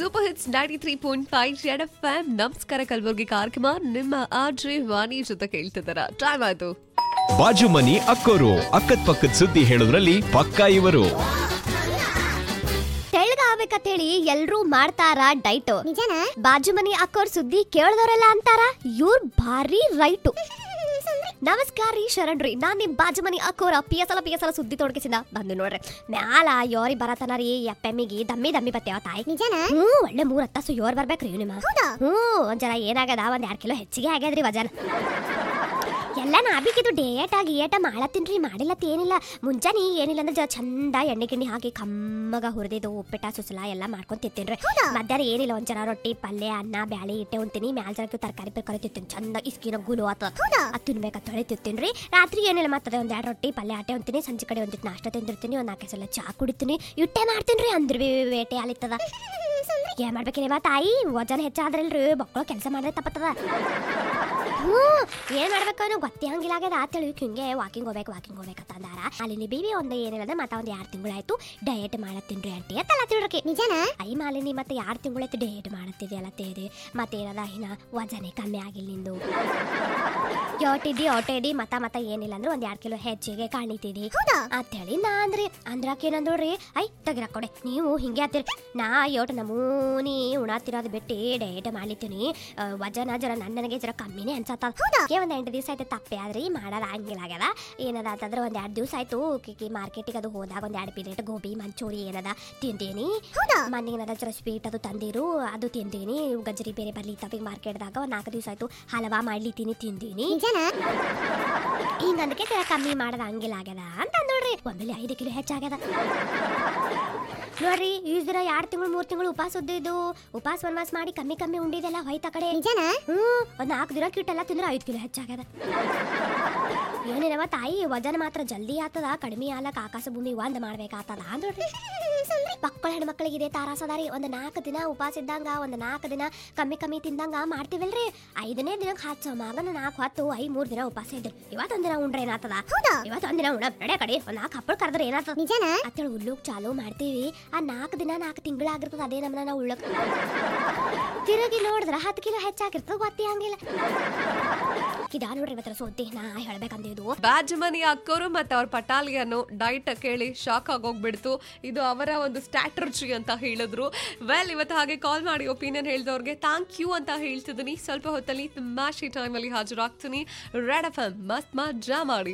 super hits ninety three point five red F M ನಮಸ್ಕಾರ ಕಲಬುರ್ಗಿ ಕಾರ್ಯಕ್ರಮ ನಿಮ್ಮ ಆರ್ಜೆ ವಾಣಿ ಜೊತೆ ಕೇಳ್ತಿದ್ದಾರ ಟೈಮ್ ಆಯ್ತು ಬಾಜು ಮನಿ ಅಕ್ಕೋರು ಅಕ್ಕದ್ ಪಕ್ಕದ ಸುದ್ದಿ ಹೇಳೋದ್ರಲ್ಲಿ ಪಕ್ಕಾ ಇವರು ತೆಳ್ಗಾಗ್ಬೇಕಂತ ಹೇಳಿ ಎಲ್ರೂ ಮಾಡ್ತಾರ ಡೈಟ್ ನಿಜನ ಬಾಜು ಮನಿ ಅಕ್ಕೋರ್ ಸುದ್ದಿ ಕೇಳಿದವರೆಲ್ಲ ಅಂತಾರ ಇವ್ರ್ ಭಾರಿ ರೈಟು ನಮಸ್ಕಾರ ರೀ ಶರಣ್ರಿ ನಾನ್ ನಿಮ್ ಬಾಜು ಮನಿ ಅಕ್ಕೋರ P S L P S L ಸುದ್ದಿ ತೊಡಗಿಸಿದ ಬಂದು ನೋಡ್ರಿ ಮ್ಯಾಲ ಯೋರಿ ಬರತನ ರೀ ಎಫ್ ಎಮ್ಮಿಗೆ ದಮ್ಮಿ ದಮ್ಮಿ ಬತ್ತೇವ ತಾಯಿ ನಿಜನ ಹ್ಞೂ ಒಳ್ಳೆ ಮೂರ್ ಹತ್ತಾಸು ಯೋರ್ ಬರ್ಬೇಕ್ರಿ ನಿಮ್ಮ ಹೌದಾ ಹ್ಞೂ ಒಂದ್ ಜರ ಏನಾಗದ ಒಂದ್ ಎರಡ್ ಕಿಲೋ ಹೆಚ್ಚಿಗೆ ಆಗ್ಯದ್ರಿ ವಜನ್ ಎಲ್ಲ ನಾಬಿಕಿದು ಡೇಟ್ ಆಗಿ ಏಟ ಮಾಡತ್ತೀನ್ರಿ ಮಾಡಿಲ್ಲತ್ ಏನಿಲ್ಲ ಮುಂಜಾನೆ ಏನಿಲ್ಲ ಅಂದ್ರೆ ಜರ ಚಂದ ಎಣ್ಣೆ ಗಿಣ್ಣೆ ಹಾಕಿ ಕಮ್ಮಗ ಹುರಿದಿದ್ದು ಉಪ್ಪಿಟ್ಟ ಸುಸಲ ಎಲ್ಲ ಮಾಡ್ಕೊಂಡ್ ತಿಂತೀನಿ ಮಧ್ಯಾಹ್ನ ಏನಿಲ್ಲ ಒಂದ್ ಜರ ರೊಟ್ಟಿ ಪಲ್ಯ ಅನ್ನ ಬ್ಯಾಳಿ ಇಟ್ಟೆ ಉಂತೀನಿ ಮ್ಯಾಲ ಜರಕ್ಕೆ ತರಕಾರಿ ತರಕಾರಿ ತಿಂತೀನಿ ಚಂದ ಇಸ್ಕಿನ ಗುಲು ಆತ ಅದು ತಿನ್ಬೇಕ ತೊಳೆ ತಿಂತೀನಿ ರೀ ಏನಿಲ್ಲ ಮತ್ತೆ ಒಂದ್ ಎರಡು ರೊಟ್ಟಿ ಪಲ್ಯ ಅಟ್ಟೆ ಉಂತೀನಿ ಸಂಜೆ ಕಡೆ ಒಂದಿಟ್ಟು ನಾಷ್ಟ ತಿಂದಿರ್ತೀನಿ ಒಂದ್ ನಾಲ್ಕು ಸಲ ಚಾ ಕುಡಿತೀನಿ ಇಟ್ಟೆ ಮಾಡ್ತೀನಿ ರೀ ಅಂದ್ರ ಬಿ ವೇಟೆ ಆಲಿತ್ತದ ಏನ್ ಮಾಡ್ಬೇಕಿಲ್ಲ ತಾಯಿ ವಜನ್ ಹೆಚ್ಚಾದ್ರಲ್ರಿ ಮಕ್ಕಳು ಕೆಲಸ ಮಾಡಿದ್ರೆ ತಪ್ಪತ್ತದ ಹ್ಞೂ ಏನ್ ಮಾಡ್ಬೇಕು ಅನ್ನೋ ಗೊತ್ತೇ ಹಂಗಿಲ್ಲ ಆಗ್ಯದ ಆತೇಳಿ ಹಿಂಗೆ ವಾಕಿಂಗ್ ಹೋಗ್ಬೇಕು ವಾಕಿಂಗ್ ಹೋಗ್ಬೇಕಂತ ಅಂದಾರ ಅಲ್ಲಿ ಬೀಬಿ ಒಂದು ಏನಿಲ್ಲ ಅಂದ್ರೆ ಮತ್ತೆ ಒಂದು ಎರಡು ತಿಂಗಳಾಯ್ತು ಡಯಟ್ ಮಾಡತ್ತೀನ್ರಿ ಆಂಟಿ ಅಂತಲ್ಲ ತಿಳ್ರಕ್ಕೆ ನಿಜನ ಐ ಮಾಲಿನಿ ಮತ್ತೆ ಎರಡು ತಿಂಗಳಾಯ್ತು ಡಯಟ್ ಮಾಡತ್ತಿದೆಯಲ್ಲ ತೇರಿ ಮತ್ತೆ ಏನದ ಇನ್ನ ವಜನೆ ಕಮ್ಮಿ ಆಗಿಲ್ಲ ನಿಂದು ಯೋಟಿದ್ದಿ ಓಟಿದ್ದಿ ಮತ್ತ ಮತ್ತ ಏನಿಲ್ಲ ಅಂದ್ರೆ ಒಂದ್ ಎರಡು ಕಿಲೋ ಹೆಚ್ಚಿಗೆ ಕಾಣಿತಿದಿ ಹೌದಾ ಅಂತೇಳಿ ನಾ ಅಂದ್ರಿ ಅಂದ್ರಾಕೇನಂದ್ ನೋಡ್ರಿ ಐ ತೆಗಿರ ಕೊಡೆ ನೀವು ಹಿಂಗೆ ಆತಿರಿ ನಾ ಯೋಟ್ ನಮೂನಿ ಉಣಾತಿರೋದು ಬಿಟ್ಟು ಡಯಟ್ ಮಾಡ್ಲಿತ್ತೀನಿ ಆ, ವಜನ ಜರ ನನ್ನ ನನಗೆ ಜರ ಕಮ್ಮಿನೇ ಅನ್ಸತ್ತ ಏ ಒಂದ್ ಎಂಟು ದಿವಸ ಆಯ್ತು ತಪ್ಪೆ ಆದ್ರಿ ಮಾಡೋದು ಹಂಗಿಲ್ಲ ಆಗ್ಯದ ಏನದ ಅಂತಂದ್ರೆ ಒಂದ್ ಎರಡು ದಿವಸ ಆಯ್ತು ಕಿಕ್ಕಿ ಮಾರ್ಕೆಟಿಗೆ ಅದು ಹೋದಾಗ ಒಂದ್ ಎರಡು ಪ್ಲೇಟ್ ಗೋಬಿ ಮಂಚೂರಿ ಏನದ ತಿಂತೀನಿ ಹೌದಾ ಮೊನ್ನೆ ಏನದ ಜರ ಸ್ವೀಟ್ ಅದು ತಂದಿರು ಅದು ತಿಂತೀನಿ ಗಜ್ರಿ ಬೇರೆ ಬರ್ಲಿ ತಪ್ಪಿಗೆ ಮಾರ್ಕೆಟ್ದಾಗ ಒಂದ್ ನಾಲ್ಕು ದಿವಸ ಆಯ್ತು ಹಲವಾ ಮಾಡ್ಲಿತ್ತೀನಿ ತಿಂತೀನಿ ನಿಜನ ಹಿಂಗ ಅದಕ್ಕೆ ಜರ ಕಮ್ಮಿ ಮಾಡದ ಹಂಗಿಲ್ಲ ಆಗ್ಯದ ಅಂತ ನೋಡ್ರಿ ಒಮ್ಮೆಲೆ ಐದು ಕಿಲೋ ಹೆಚ್ಚಾಗ್ಯದ ನೋಡ್ರಿ ಈ ದಿನ ಎರಡು ತಿಂಗಳು ಮೂರು ತಿಂಗಳು ಉಪವಾಸ ಇದ್ದಿದ್ದು ಉಪವಾಸ ವನವಾಸ ಮಾಡಿ ಕಮ್ಮಿ ಕಮ್ಮಿ ಉಂಡಿದೆಲ್ಲ ಹೋಯ್ತ ಕಡೆ ನಿಜನ ಹ್ಞೂ ಒಂದ್ ನಾಲ್ಕು ದಿನ ಕಿಟ್ಟೆಲ್ಲ ತಿಂದ್ರೆ ಐದು ಕಿಲೋ ಹೆಚ್ಚಾಗ್ಯದ ಏನೇನವ ತಾಯಿ ವಜನ ಮಾತ್ರ ಜಲ್ದಿ ಆತದ ಕಡಿಮೆ ಆಲಕ್ ಆಕಾಶ ಭೂಮಿ ಒಂದ್ ಮಾಡ್ಬೇಕಾತದ ನೋಡ್ರಿ ಮಕ್ಕಳ ಹೆಣ್ಮಕ್ಳಿಗೆ ಇದೇ ತಾರಾಸದಾರಿ ಒಂದ್ ನಾಲ್ಕು ದಿನ ಉಪವಾಸ ಇದ್ದಂಗ ಒಂದ್ ನಾಲ್ಕು ದಿನ ಕಮ್ಮಿ ಕಮ್ಮಿ ತಿಂದಂಗ ಮಾಡ್ತೀವಲ್ರಿ ಐದನೇ ದಿನಕ್ಕೆ ಹಚ್ಚ ಮಗನ ನಾಲ್ಕು ಹತ್ತು ಐ ಮೂರ್ ದಿನ ಉಪವಾಸ ಇದ್ರಿ ಇವತ್ತೊಂದ್ ದಿನ ಉಂಡ್ರೆ ಏನಾತದ ಹೌದಾ ಇವತ್ತೊಂದ್ ದಿನ ಉಣ ನಡೆ ಕಡೆ ಒಂದ್ ನಾಲ್ಕು ಹಪ್ಪಳ ಕರೆದ್ರೆ ಏನಾತದ ನಿಜನ ಅತ್ತೇಳಿ ಉಳ್ಳೋಕ್ ಚಾಲು ಮಾಡ್ತೀವಿ ಆ ನಾಲ್ಕು ದಿನ ನಾಲ್ಕು ತಿಂಗಳಾಗಿರ್ತದ ಅದೇ ನಮ್ಮನ್ನ ನಾವು ಉಳ್ಳಕ್ ತಿರುಗಿ ನೋಡಿದ್ರ ಹತ್ತು ಕಿಲೋ ಹೆಚ್ಚಾಗಿರ್ತದ ಗೊತ್ತೇ ಹಂಗಿಲ್ಲ ಇದಾ ನೋಡ್ರಿ ಇವತ್ತರ ಸುದ್ದಿ ನಾ ಹೇಳ್ಬೇಕಂದಿದ್ದು ಬಾಜು ಮನಿ ಅಕ್ಕೋರು ಮತ್ತೆ ಅವ್ರ ಪಟಾಲಿ ಅನ್ನೋ ಡೈಟ್ ಕೇಳಿ ಶಾಕ್ ಆಗೋಗ್ಬಿಡ್ತು ಇದು ಅವರ ಒಂದು ಸ್ಟ್ರಾಟರ್ಜಿ ಅಂತ ಹೇಳಿದ್ರು ವೆಲ್ ಇವತ್ತು ಹಾಗೆ ಕಾಲ್ ಮಾಡಿ ಒಪಿನಿಯನ್ ಹೇಳಿದವ್ರಿಗೆ ಥ್ಯಾಂಕ್ ಯು ಅಂತ ಹೇಳ್ತಿದ್ದೀನಿ ಸ್ವಲ್ಪ ಹೊತ್ತಲ್ಲಿ ತಮಾಷೆ ಟೈಮಲ್ಲಿ ಹಾಜರಾಗ್ತೀನಿ ರೆಡ್ ಎಫ್ ಎಂ ಮಸ್ತ್ ಮಜಾ ಮಾಡಿ